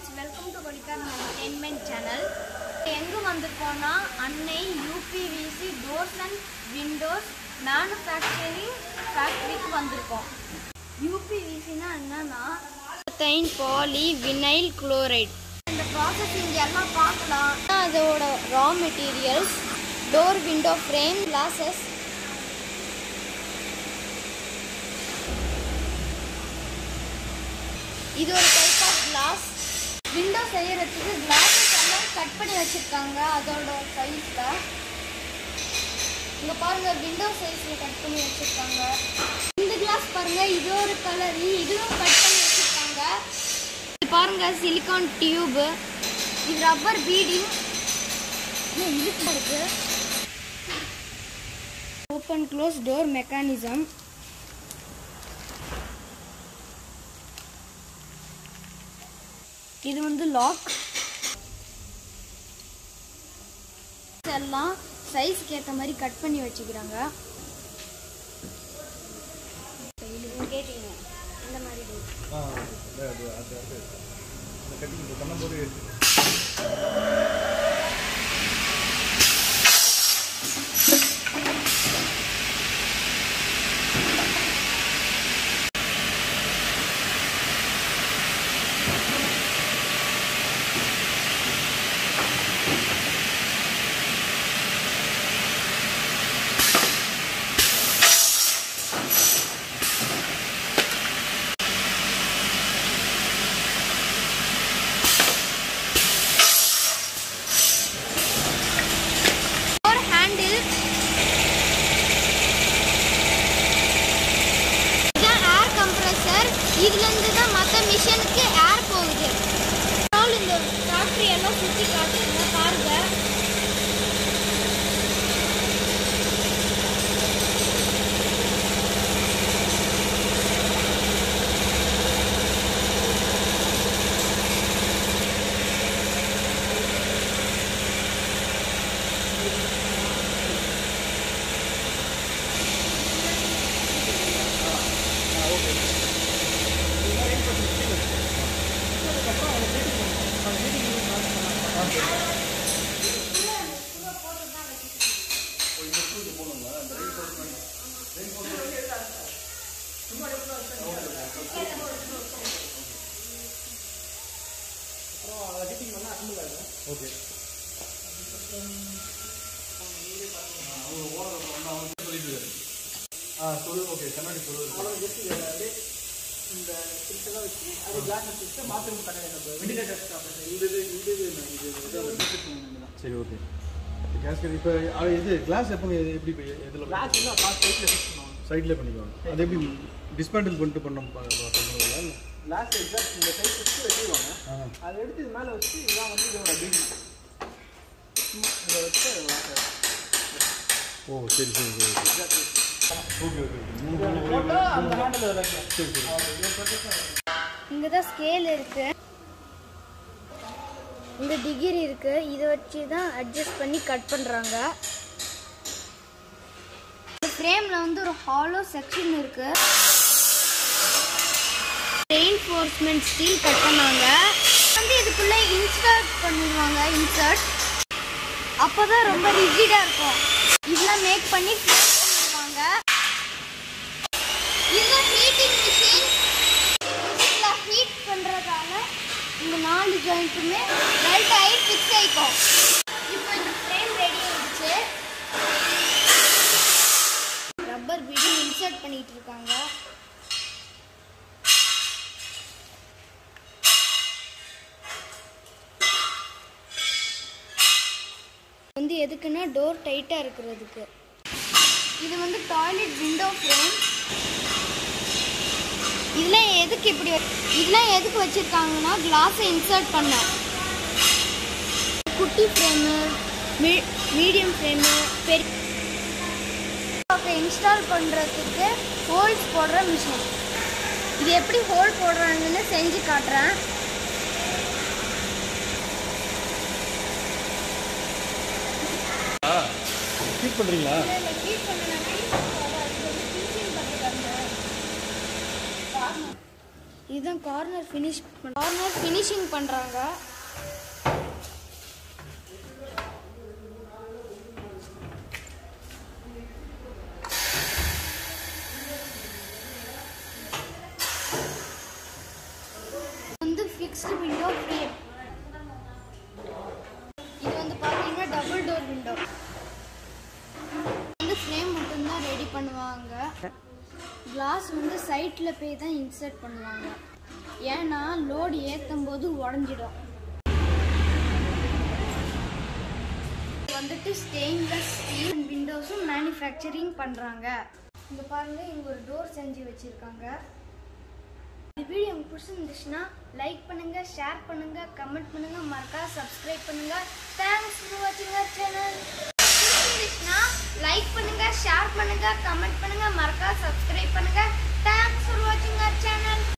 friends welcome to கொடிக்கார் entertainment channel எங்கே வந்திருக்கோம்னா Annai UPVC doors and windows manufacturing ஃபேக்ட்ரிக்கு வந்திருக்கோம் யூபிவிசினா என்னன்னா தைன் பாலி வினைல் குளோரைட் இந்த ப்ராசஸ் இங்கே எல்லாம் பார்க்கலாம் அதோட raw materials door window frame glasses இது ஒரு டைப் ஆஃப் கிளாஸ் விண்டோ செய்யறதுக்கு கிளாஸஸ் எல்லாம் கட் பண்ணி வச்சிருக்காங்க அதோட சைஸில் இங்கே பாருங்க விண்டோ சைஸில் கட் பண்ணி வச்சிருக்காங்க இந்த கிளாஸ் பாருங்க இது ஒரு கலர் இதுவும் கட் பண்ணி வச்சிருக்காங்க இது பாருங்க சிலிகான் டியூப் இது ரப்பர் பீடிங் இதுக்கு இருக்கு ஓப்பன் க்ளோஸ் டோர் மெக்கானிசம் இது வந்து லாக் எல்லாம் சைஸ்க்கு ஏற்ற மாதிரி கட் பண்ணி வச்சுக்கிறாங்க கேட்டீங்க இந்த மாதிரி ஆ அது அது அது அது இந்த கட்டிங் பண்ணும்போது டோர் ஹேண்டில் இதான் ஏர் கம்ப்ரஸர் இதுலேருந்து தான் மற்ற மிஷினுக்கு ஏர் போகுது அதனால இந்த ஃபேக்ட்ரி எல்லாம் சுற்றி காட்டுங்க பாருங்க ஓகே ஆ சொல்லு ஓகே கண்ணாடி சொல்லு சரி ஓகே கேஸ்கட் இப்போ இது கிளாஸ் எப்போ எப்படி இப்போ இதில் சைடில் பண்ணிக்குவாங்க அது எப்படி டிஸ்மேண்டில் பண்ணிட்டு பண்ணோம் பண்ணுறதுங்களா இல்லை லாஸ்ட் எக்ஸாக்ட் இந்த சைஸ் வச்சு வச்சிருவாங்க ஆ அதை எடுத்து இது மேலே வச்சு இதான் வந்து இதோட பீடிங் இதை வச்சு ஓ சரி சரி சரி ஓகே ஓகே மூணு போட்டோ அந்த ஹேண்டில் வைக்கலாம் சரி சரி இங்கே தான் ஸ்கேல் இருக்கு இந்த டிகிரி இருக்கு இதை வச்சு தான் அட்ஜஸ்ட் பண்ணி கட் பண்ணுறாங்க ஃப்ரேமில் வந்து ஒரு ஹாலோ செக்ஷன் இருக்கு ரெயின்ஃபோர்ஸ்மெண்ட் ஸ்டீல் கட் பண்ணாங்க வந்து இதுக்குள்ளே இன்சர்ட் பண்ணிடுவாங்க இன்சர்ட் அப்போ தான் ரொம்ப ரிஜிடாக இருக்கும் இதெல்லாம் மேக் பண்ணி ஃபிக்ஸ் பண்ணிடுவாங்க இது ஹீட்டிங் மிஷின் இதில் ஹீட் பண்ணுறதால இந்த நாலு ஜாயிண்ட்டுமே பெல்ட் ஆகி ஃபிக்ஸ் ஆகிக்கும் இப்போ இந்த ஃப்ரேம் ரெடி ஆயிடுச்சு ரப்பர் பீடி இன்சர்ட் பண்ணிட்டு இருக்காங்க வந்து எதுக்குன்னா டோர் டைட்டாக இருக்கிறதுக்கு இது வந்து டாய்லெட் விண்டோ ஃப்ரேம் இதெல்லாம் எதுக்கு இப்படி வ- இதெல்லாம் எதுக்கு வச்சிருக்காங்கன்னா கிளாஸை இன்சர்ட் பண்ண குட்டி ஃப்ரேமு மீடியம் ஃப்ரேமு பெரிய இன்ஸ்டால் பண்ணுறதுக்கு ஹோல்ஸ் போடுற மிஷின் இது எப்படி ஹோல் போடுறாங்கன்னு செஞ்சு காட்டுறேன் ஹீட் பண்ணுறீங்களா இதுதான் கார்னர் ஃபினிஷ் கார்னர் ஃபினிஷிங் பண்ணுறாங்க வந்து ஃபிக்ஸ்டு விண்டோ ஃப்ரேம் இது வந்து பார்த்தீங்கன்னா டபுள் டோர் விண்டோ வந்து ஃப்ரேம் மட்டும்தான் ரெடி பண்ணுவாங்க கிளாஸ் வந்து சைட்டில் போய் தான் இன்சர்ட் பண்ணுவாங்க ஏன்னா லோடு ஏற்றும் போது உடஞ்சிடும் வந்துட்டு ஸ்டெயின்லெஸ் ஸ்டீல் விண்டோஸும் மேனுஃபேக்சரிங் பண்ணுறாங்க இங்க பாருங்க இங்க ஒரு டோர் செஞ்சு வச்சிருக்காங்க இந்த வீடியோ உங்களுக்கு பிடிச்சிருந்துச்சுன்னா லைக் பண்ணுங்க ஷேர் பண்ணுங்க கமெண்ட் பண்ணுங்க மறக்காம சப்ஸ்கிரைப் பண்ணுங்க தேங்க்ஸ் ஃபார் வாட்சிங் அவர் சேனல் பிடிச்சிருந்துச்சுன்னா லைக் பண்ணுங்க ஷேர் பண்ணுங்க கமெண்ட் பண்ணுங்க மறக்காம சப்ஸ்கிரைப் பண்ணுங்க தேங்க்ஸ் ஃபார் வாட்சிங் அவர் சேனல்